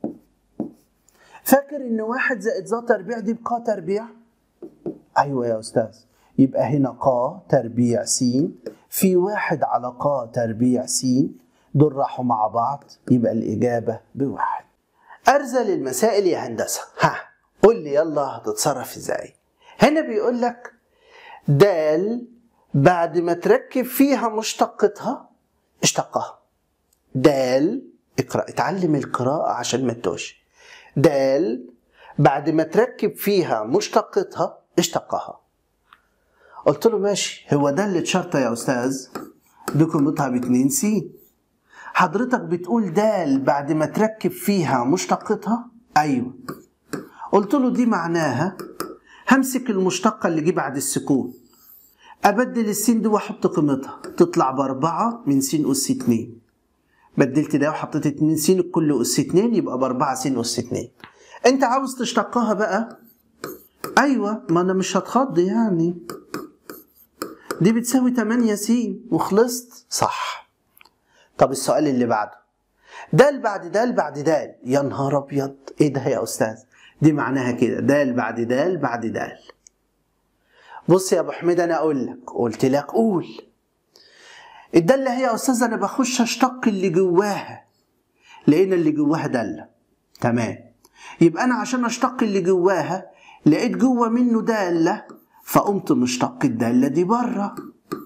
فاكر ان واحد زائد ظا تربيع دي بقى تربيع ايوه يا استاذ يبقى هنا قا تربيع س في واحد على قا تربيع س دول راحوا مع بعض يبقى الإجابة بواحد أرزل المسائل يا هندسة ها قول لي يلا هتتصرف ازاي هنا بيقول لك دال بعد ما تركب فيها مشتقتها اشتقها دال اقرأ اتعلم القراءة عشان ما تتوش دال بعد ما تركب فيها مشتقتها اشتقها قلت له ماشي هو ده اللي اتشرطه يا استاذ دي قيمتها ب 2 س حضرتك بتقول دال بعد ما تركب فيها مشتقتها ايوه قلت له دي معناها همسك المشتقة اللي جه بعد السكون أبدل السين دي وأحط قيمتها تطلع بأربعة من س أس اتنين بدلت ده وحطيت اتنين س الكل أس اتنين يبقى بأربعة س أس اتنين أنت عاوز تشتقها بقى أيوة ما أنا مش هتخض يعني دي بتساوي 8 س وخلصت صح طب السؤال اللي بعده دال بعد دال بعد دال يا نهار ابيض ايه ده يا استاذ دي معناها كده دال بعد دال بعد دال بص يا ابو حميد انا اقول لك قلت لك قول الداله هي يا استاذ انا بخش اشتق اللي جواها لقينا اللي جواها داله تمام يبقى انا عشان اشتق اللي جواها لقيت جوه منه داله فقمت مشتق الداله دي بره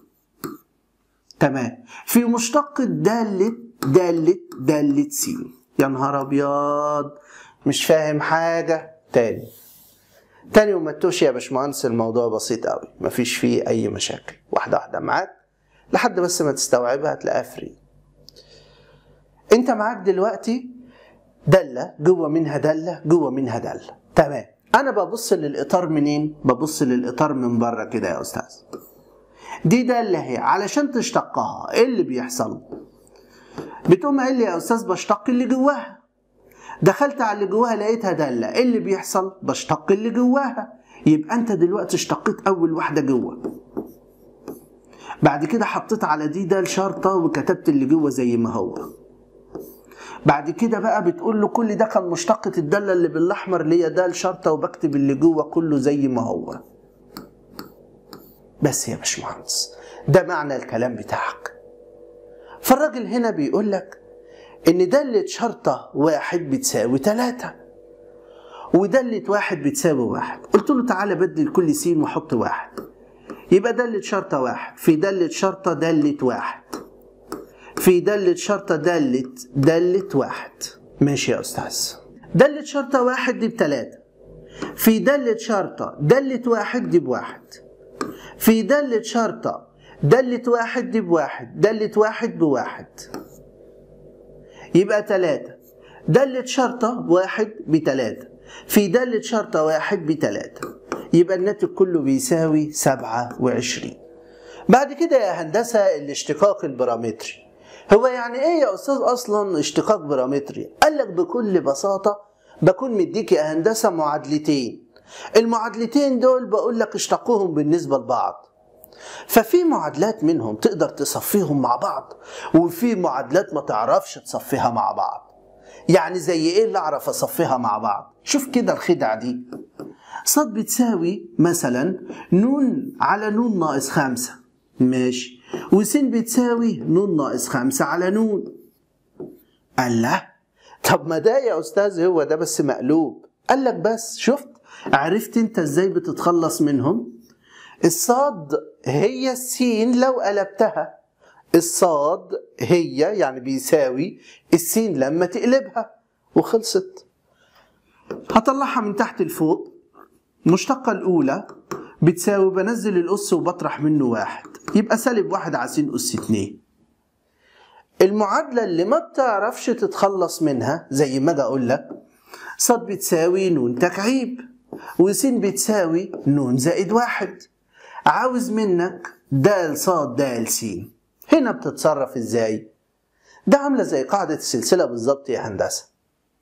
تمام في مشتق دالة دالة دالة س يا نهار أبيض مش فاهم حاجة تاني تاني وما تتوش يا باشمهندس الموضوع بسيط قوي مفيش فيه أي مشاكل واحدة واحدة معاك لحد بس ما تستوعبها هتلاقيها فري أنت معاك دلوقتي دالة جوه منها دالة جوه منها دالة تمام أنا ببص للإطار منين؟ ببص للإطار من بره كده يا أستاذ دي دالة هي علشان تشتقها ايه اللي بيحصل بتقوم قايل لي يا استاذ بشتق اللي جواها دخلت على اللي جواها لقيتها دالة ايه اللي بيحصل بشتق اللي جواها يبقى انت دلوقتي اشتقيت اول واحدة جوه بعد كده حطيت على دي دال شرطة وكتبت اللي جوه زي ما هو بعد كده بقى بتقول له كل ده كان مشتقة الدالة اللي بالاحمر اللي هي دال شرطة وبكتب اللي جوه كله زي ما هو بس يا باشمهندس ده معنى الكلام بتاعك فالراجل هنا بيقول لك ان دالة شرطة واحد بتساوي تلاتة ودالة واحد بتساوي واحد قلت له تعالى بدل كل س وحط واحد يبقى دالة شرطة واحد في دالة شرطة دالة واحد في دالة شرطة دالة دالة واحد ماشي يا أستاذ دالة شرطة واحد دي بتلاتة في دالة شرطة دالة واحد دي بواحد في دالة شرطة دالة واحد دي بواحد دالة واحد بواحد يبقى تلاتة دالة شرطة واحد بتلاتة في دالة شرطة واحد بتلاتة يبقى الناتج كله بيساوي سبعة وعشرين بعد كده يا هندسة الاشتقاق البارامتري هو يعني ايه يا استاذ اصلا اشتقاق بارامتري قال لك بكل بساطة بكون مديك يا هندسة معادلتين المعادلتين دول بقول لك اشتقوهم بالنسبة لبعض ففي معادلات منهم تقدر تصفيهم مع بعض وفي معادلات ما تعرفش تصفيها مع بعض يعني زي ايه اللي اعرف اصفيها مع بعض شوف كده الخدعة دي صاد بتساوي مثلا نون على نون ناقص خمسة ماشي وس بتساوي نون ناقص خمسة على نون قال لا طب ما ده يا استاذ هو ده بس مقلوب قال لك بس شفت عرفت انت ازاي بتتخلص منهم الصاد هي السين لو قلبتها الصاد هي يعني بيساوي السين لما تقلبها وخلصت هطلعها من تحت لفوق المشتقة الأولى بتساوي بنزل الأس وبطرح منه واحد يبقى سالب واحد على س أس اتنين المعادلة اللي ما بتعرفش تتخلص منها زي ما أجي أقول لك صاد بتساوي نون تكعيب وس بتساوي نون زائد واحد عاوز منك د صاد د س هنا بتتصرف ازاي؟ ده عامله زي قاعدة السلسلة بالظبط يا هندسة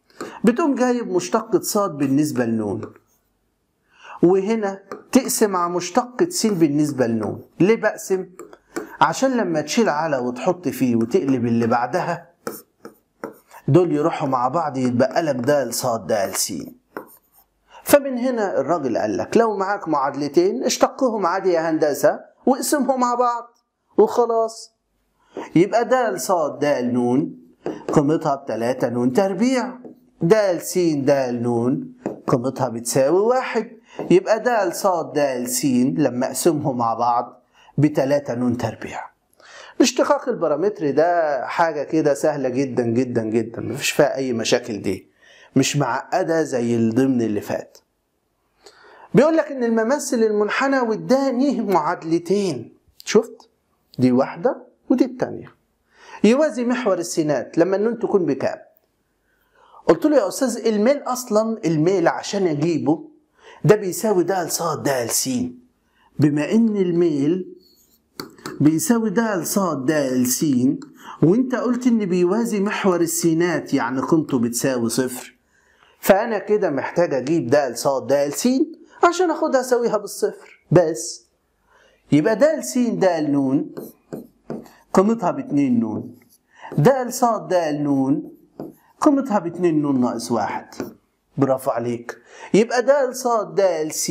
بتقوم جايب مشتقة صاد بالنسبة لنون وهنا تقسم على مشتقة س بالنسبة لنون ليه بقسم؟ عشان لما تشيل على وتحط فيه وتقلب اللي بعدها دول يروحوا مع بعض يتبقى لك د صاد د س فمن هنا الراجل قال لك لو معاك معادلتين اشتقهم عادي يا هندسة واقسمهم مع بعض وخلاص يبقى د صاد د نون قيمتها بتلاتة نون تربيع د س د نون قيمتها بتساوي واحد يبقى د صاد د س لما اقسمهم مع بعض بتلاتة نون تربيع الاشتقاق البارامتري ده حاجة كده سهلة جدا جدا جدا مفيش فيها أي مشاكل دي مش معقدة زي الضمن اللي فات بيقول لك إن الممثل المنحنى واداني معادلتين شفت دي واحدة ودي التانية يوازي محور السينات لما النون تكون بكام قلت له يا أستاذ الميل أصلا الميل عشان أجيبه ده بيساوي د صاد د س بما إن الميل بيساوي د صاد د س وانت قلت ان بيوازي محور السينات يعني قيمته بتساوي صفر فانا كده محتاج اجيب د صاد د س عشان اخدها اساويها بالصفر بس يبقى د س د نون قيمتها باتنين نون د صاد د نون قيمتها باتنين نون ناقص واحد برافو عليك يبقى د صاد د س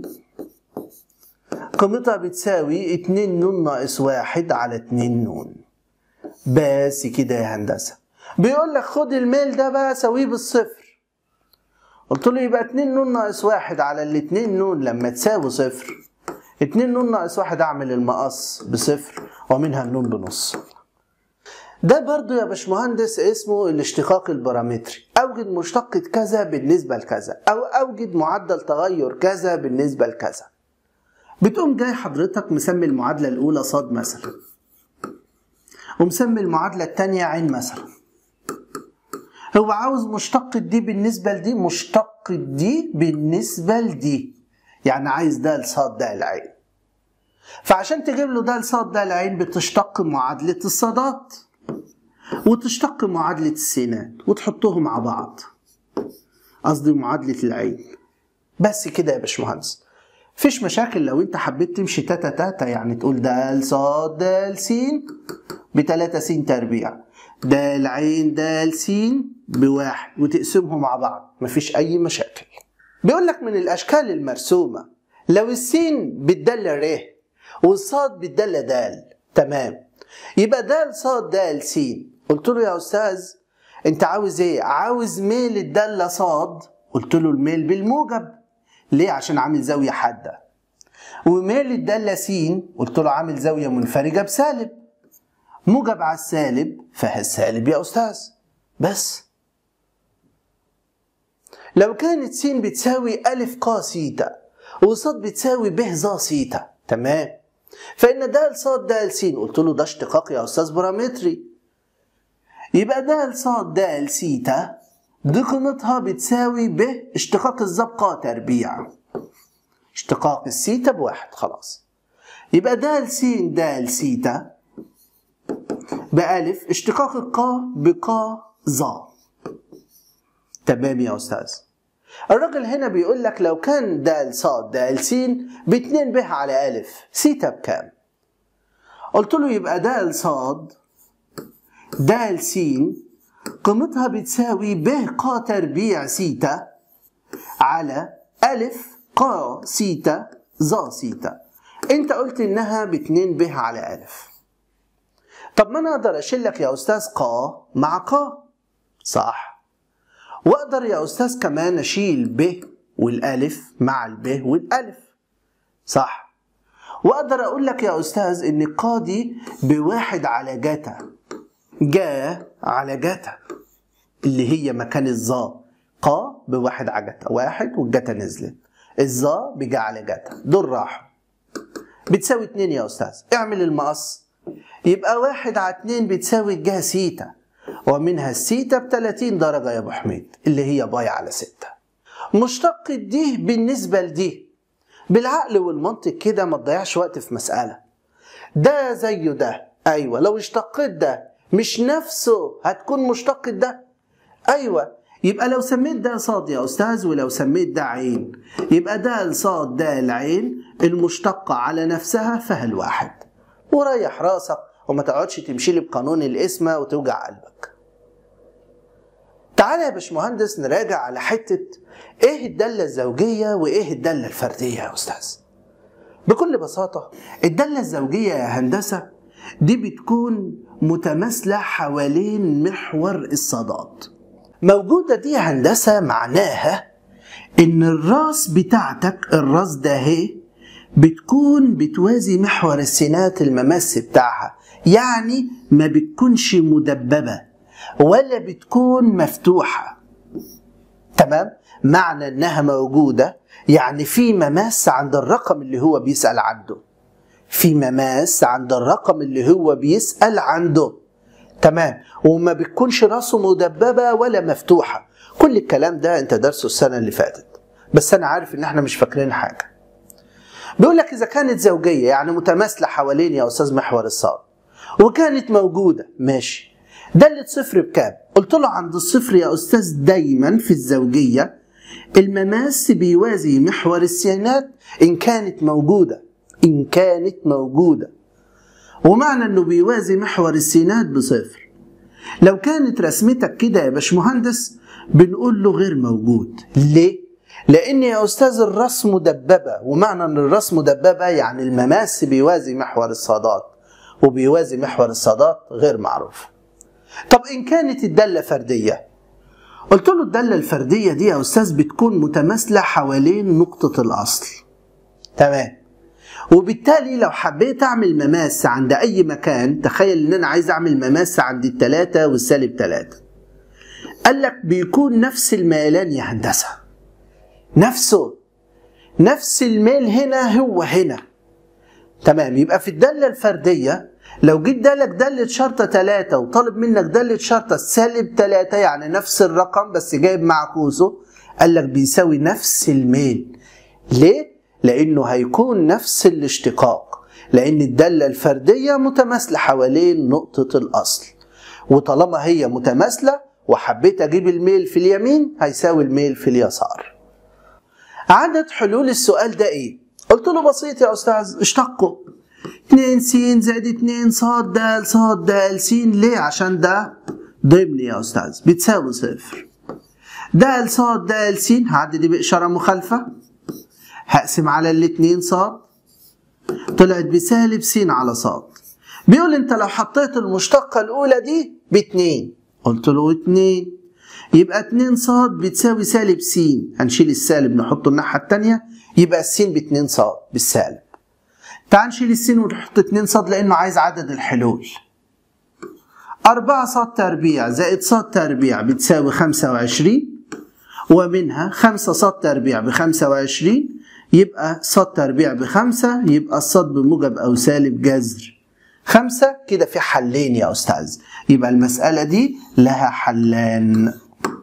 قيمتها بتساوي 2 نون ناقص واحد على 2 نون بس كده يا هندسة بيقول لك خد الميل ده بقى سويه بالصفر قلت له يبقى 2 نون ناقص واحد على ال 2 نون لما تساوي صفر 2 نون ناقص واحد اعمل المقص بصفر ومنها النون بنص ده برضو يا باشمهندس اسمه الاشتقاق البارامتري اوجد مشتقة كذا بالنسبة لكذا او اوجد معدل تغير كذا بالنسبة لكذا بتقوم جاي حضرتك مسمي المعادلة الأولى صاد مثلا ومسمي المعادلة التانية عين مثلا هو عاوز مشتقة دي بالنسبة لدي مشتقة دي بالنسبة لدي يعني عايز ده لصاد ده العين فعشان تجيب له ده لصاد ده العين بتشتق معادلة الصادات وتشتق معادلة السينات وتحطهم مع بعض قصدي معادلة العين بس كده يا باشمهندس فيش مشاكل لو انت حبيت تمشي تاتا تاتا يعني تقول د صاد د س بتلاتة س تربيع د عين د س بواحد وتقسمهم مع بعض مفيش أي مشاكل بيقول لك من الأشكال المرسومة لو السين بتدل ر والصاد بتدل د تمام يبقى د صاد د س قلت له يا أستاذ أنت عاوز إيه؟ عاوز ميل الدالة صاد قلت له الميل بالموجب ليه؟ عشان عامل زاوية حادة. وميل الدالة س قلت له عامل زاوية منفرجة بسالب. موجب على السالب فهي السالب يا أستاذ. بس. لو كانت س بتساوي أ ق سيتا وصاد بتساوي ب ظ سيتا تمام. فإن د صاد د س قلت له ده اشتقاق يا أستاذ بارامتري. يبقى د صاد د سيتا دي قيمتها بتساوي ب اشتقاق الزبقة تربيع اشتقاق السيتا بواحد خلاص يبقى د س د سيتا بألف اشتقاق القا بقا ظا تمام يا أستاذ الراجل هنا بيقول لك لو كان د صاد د س باتنين ب على ألف سيتا بكام؟ قلت له يبقى د صاد د س قيمتها بتساوي ب ق تربيع سيتا على ألف ق سيتا ظ سيتا انت قلت انها باتنين ب على ألف طب ما انا اقدر اشيل لك يا استاذ ق مع ق صح واقدر يا استاذ كمان اشيل ب والالف مع الب والالف صح واقدر اقول لك يا استاذ ان ق دي بواحد على جتا جا على جتا اللي هي مكان الظا ق بواحد على جتا واحد والجتا نزلت الظا بجا على جتا دول راحوا بتساوي اتنين يا استاذ اعمل المقص يبقى واحد على اتنين بتساوي الجا سيتا ومنها السيتا ب 30 درجة يا ابو حميد اللي هي باي على ستة مشتق دي بالنسبة لدي بالعقل والمنطق كده ما تضيعش وقت في مسألة ده زيه ده ايوه لو اشتقيت ده مش نفسه هتكون مشتق ده ايوه يبقى لو سميت ده صاد يا أستاذ ولو سميت ده عين يبقى ده صاد ده العين المشتقة على نفسها فهل الواحد وريح راسك وما تقعدش تمشي لي بقانون القسمة وتوجع قلبك تعالى يا باشمهندس نراجع على حتة ايه الدالة الزوجية وايه الدالة الفردية يا أستاذ بكل بساطة الدالة الزوجية يا هندسة دي بتكون متماثلة حوالين محور الصادات موجودة دي هندسة معناها إن الراس بتاعتك الراس ده هي بتكون بتوازي محور السينات الممس بتاعها يعني ما بتكونش مدببة ولا بتكون مفتوحة تمام معنى انها موجودة يعني في مماس عند الرقم اللي هو بيسأل عنده في مماس عند الرقم اللي هو بيسأل عنده تمام وما بتكونش راسه مدببة ولا مفتوحة كل الكلام ده انت درسه السنة اللي فاتت بس انا عارف ان احنا مش فاكرين حاجة بيقول لك اذا كانت زوجية يعني متماثلة حوالين يا استاذ محور الصاد وكانت موجودة ماشي دالة صفر بكام قلت له عند الصفر يا استاذ دايما في الزوجية المماس بيوازي محور السينات ان كانت موجودة ان كانت موجودة ومعنى انه بيوازي محور السينات بصفر لو كانت رسمتك كده يا باشمهندس بنقول له غير موجود ليه لان يا استاذ الراس مدببه ومعنى ان الراس مدببه يعني المماس بيوازي محور الصادات وبيوازي محور الصادات غير معروف طب ان كانت الداله فرديه قلت له الداله الفرديه دي يا استاذ بتكون متماثله حوالين نقطه الاصل تمام وبالتالي لو حبيت اعمل مماس عند اي مكان تخيل ان انا عايز اعمل مماس عند التلاتة والسالب تلاتة قال لك بيكون نفس الميلان يا هندسة نفسه نفس الميل هنا هو هنا تمام يبقى في الدالة الفردية لو جيت دالك دالة شرطة تلاتة وطالب منك دالة شرطة سالب تلاتة يعني نفس الرقم بس جايب معكوسه قال لك بيساوي نفس الميل ليه؟ لانه هيكون نفس الاشتقاق لان الداله الفرديه متماثله حوالين نقطه الاصل وطالما هي متماثله وحبيت اجيب الميل في اليمين هيساوي الميل في اليسار عدد حلول السؤال ده ايه قلت له بسيط يا استاذ اشتقه 2 س زائد 2 ص د ص د س ليه عشان ده ضمن يا استاذ بتساوي صفر د ص د س هعدي باشاره مخالفه هقسم على الاتنين صاد طلعت بسالب س على صاد بيقول انت لو حطيت المشتقة الأولى دي باتنين قلت له اتنين يبقى اتنين صاد بتساوي سالب س هنشيل السالب نحطه الناحية التانية يبقى السين باتنين صاد بالسالب تعال نشيل السين ونحط اتنين صاد لأنه عايز عدد الحلول أربعة صاد تربيع زائد صاد تربيع بتساوي خمسة وعشرين ومنها خمسة صاد تربيع بخمسة وعشرين يبقى صاد تربيع بخمسة يبقى الصاد بموجب أو سالب جذر خمسة كده في حلين يا أستاذ يبقى المسألة دي لها حلان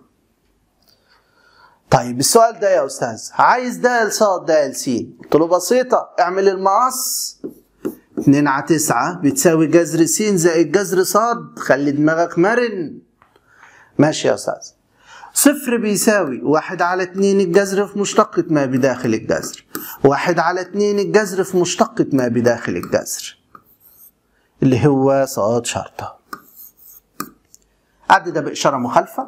طيب السؤال ده يا أستاذ عايز ده صاد ده س قلت له بسيطة اعمل المقص 2 على 9 بتساوي جذر س زائد جذر صاد خلي دماغك مرن ماشي يا أستاذ صفر بيساوي واحد على اتنين الجذر في مشتقة ما بداخل الجذر واحد على اتنين الجذر في مشتقة ما بداخل الجذر اللي هو صاد شرطة عد ده بإشارة مخالفة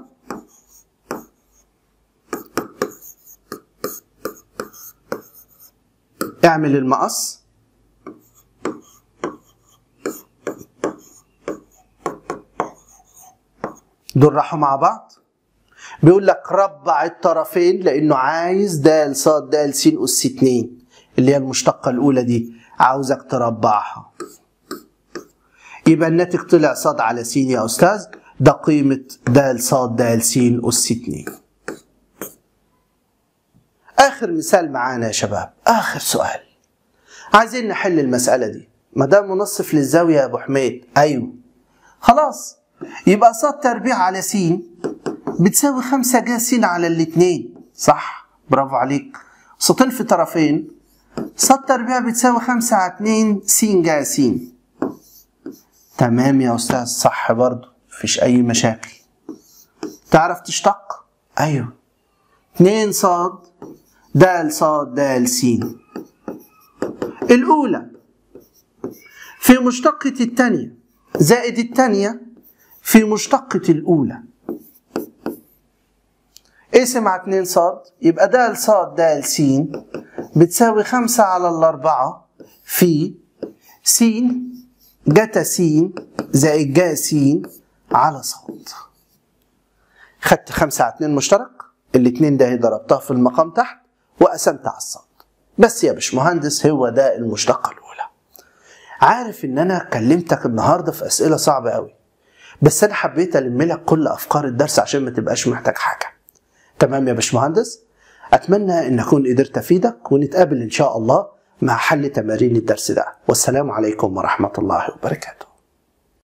اعمل المقص دول راحوا مع بعض بيقول لك ربع الطرفين لانه عايز د ص د س اس 2 اللي هي المشتقه الاولى دي عاوزك تربعها يبقى الناتج طلع ص على س يا استاذ ده قيمه د ص د س اس 2 اخر مثال معانا يا شباب اخر سؤال عايزين نحل المساله دي ما ده منصف للزاويه يا ابو حميد ايوه خلاص يبقى ص تربيع على س بتساوي خمسة جا س على الاتنين صح برافو عليك سطين في طرفين ص تربيع بتساوي خمسة على اتنين س جا س تمام يا أستاذ صح برضو مفيش أي مشاكل تعرف تشتق ايوه 2 صاد د صاد د س الأولى في مشتقة الثانية زائد الثانية في مشتقة الأولى اقسم على 2 صاد يبقى د صاد د س بتساوي 5 على الأربعة في س جتا س زائد جا س على صاد خدت 5 على 2 مشترك الاتنين ده ضربتها في المقام تحت وقسمت على الصاد بس يا باشمهندس هو ده المشتقة الأولى عارف إن أنا كلمتك النهاردة في أسئلة صعبة أوي بس أنا حبيت ألم لك كل أفكار الدرس عشان ما تبقاش محتاج حاجة تمام يا باشمهندس أتمنى أن أكون قدرت أفيدك ونتقابل إن شاء الله مع حل تمارين الدرس ده والسلام عليكم ورحمة الله وبركاته